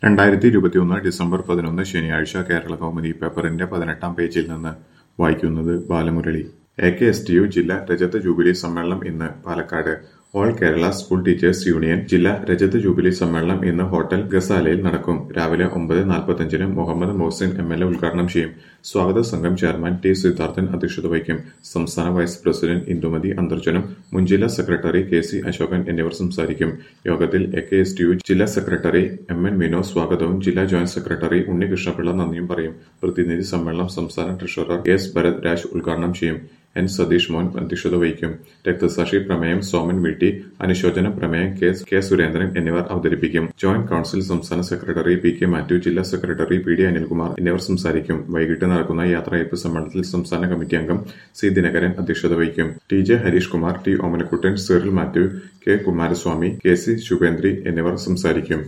രണ്ടായിരത്തി ഇരുപത്തിയൊന്ന് ഡിസംബർ പതിനൊന്ന് ശനിയാഴ്ച കേരള കൗമുദി പേപ്പറിന്റെ പതിനെട്ടാം പേജിൽ നിന്ന് വായിക്കുന്നത് Balamurali A K S T U ജില്ലാ രജത ജൂബിലി സമ്മേളനം ഇന്ന് Palakkad all Kerala school teachers union ജില്ലാ രജത ജൂബിലി സമ്മേളനം ഇന്ന് ഹോട്ടൽ ഗസാലയിൽ നടക്കും രാവിലെ ഒമ്പത് നാൽപ്പത്തഞ്ചിന് Muhammad Mohsin M L A ഉദ്ഘാടനം ചെയ്യും സ്വാഗത സംഘം ചെയർമാൻ ടി സിദ്ധാർത്ഥൻ അധ്യക്ഷത വഹിക്കും സംസ്ഥാന വൈസ് പ്രസിഡന്റ് ഇന്ദുമതി അന്തർജനം മുൻ ജില്ലാ സെക്രട്ടറി കെ സി അശോകൻ എന്നിവർ സംസാരിക്കും യോഗത്തിൽ A K S T U ജില്ലാ സെക്രട്ടറി എം എൻ വിനോദ് സ്വാഗതവും ജില്ലാ ജോയിന്റ് സെക്രട്ടറി ഉണ്ണികൃഷ്ണപിള്ള നന്ദിയും പറയും പ്രതിനിധി സമ്മേളനം സംസ്ഥാന ട്രഷറർ എസ് ഭരത് രാജ് ഉദ്ഘാടനം ചെയ്യും എൻ സതീഷ് മോഹൻ അധ്യക്ഷത വഹിക്കും രക്തസാക്ഷി പ്രമേയം സോമൻ വീട്ടി അനുശോചന പ്രമേയം കെ കെ സുരേന്ദ്രൻ എന്നിവർ അവതരിപ്പിക്കും ജോയിന്റ് കൌൺസിൽ സംസ്ഥാന സെക്രട്ടറി പി കെ മാത്യു ജില്ലാ സെക്രട്ടറി പി ഡി അനിൽകുമാർ എന്നിവർ സംസാരിക്കും വൈകിട്ട് നടക്കുന്ന യാത്രയയപ്പ് സമ്മേളനത്തിൽ സംസ്ഥാന കമ്മിറ്റി അംഗം സി ദിനകരൻ അധ്യക്ഷത വഹിക്കും T J Harish Kumar T Omanakuttan Cyril Mathew K Kumaraswamy K C Shubhendri എന്നിവർ സംസാരിക്കും